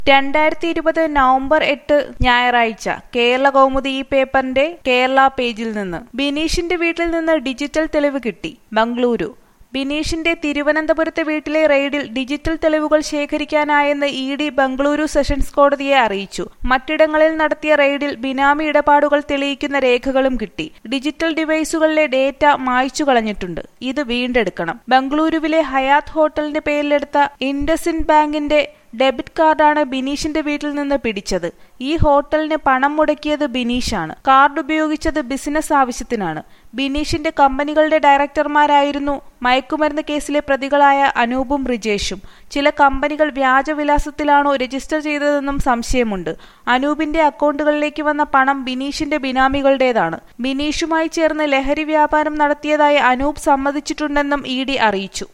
രണ്ടായിരത്തി ഇരുപത് നവംബർ എട്ട് ഞായറാഴ്ച കേരള കൗമുദി ഈ പേപ്പറിന്റെ കേരള പേജിൽ നിന്ന് ബിനീഷിന്റെ വീട്ടിൽ നിന്ന് ഡിജിറ്റൽ തെളിവ് കിട്ടി ബംഗളൂരു ബിനീഷിന്റെ തിരുവനന്തപുരത്തെ വീട്ടിലെ റെയ്ഡിൽ ഡിജിറ്റൽ തെളിവുകൾ ശേഖരിക്കാനായെന്ന് ഇ ഡി ബംഗളൂരു സെഷൻസ് കോടതിയെ അറിയിച്ചു മറ്റിടങ്ങളിൽ നടത്തിയ റെയ്ഡിൽ ബിനാമി ഇടപാടുകൾ തെളിയിക്കുന്ന രേഖകളും കിട്ടി ഡിജിറ്റൽ ഡിവൈസുകളിലെ ഡേറ്റ മായ്ച്ചു കളഞ്ഞിട്ടുണ്ട് ഇത് വീണ്ടെടുക്കണം ബംഗളൂരുവിലെ ഹയാത്ത് ഹോട്ടലിന്റെ പേരിലെടുത്ത ഇൻഡസിൻഡ് ബാങ്കിന്റെ ഡെബിറ്റ് കാർഡാണ് ബിനീഷിന്റെ വീട്ടിൽ നിന്ന് പിടിച്ചത് ഈ ഹോട്ടലിന് പണം മുടക്കിയത് ബിനീഷാണ് കാർഡ് ഉപയോഗിച്ചത് ബിസിനസ് ആവശ്യത്തിനാണ് ബിനീഷിന്റെ കമ്പനികളുടെ ഡയറക്ടർമാരായിരുന്നു മയക്കുമരുന്ന് കേസിലെ പ്രതികളായ അനൂപും റിജേഷും ചില കമ്പനികൾ വ്യാജവിലാസത്തിലാണോ രജിസ്റ്റർ ചെയ്തതെന്നും സംശയമുണ്ട് അനൂപിന്റെ അക്കൗണ്ടുകളിലേക്ക് വന്ന പണം ബിനീഷിന്റെ ബിനാമികളുടേതാണ് ബിനീഷുമായി ചേർന്ന് ലഹരി വ്യാപാരം നടത്തിയതായി അനൂപ് സമ്മതിച്ചിട്ടുണ്ടെന്നും ഇ ഡി അറിയിച്ചു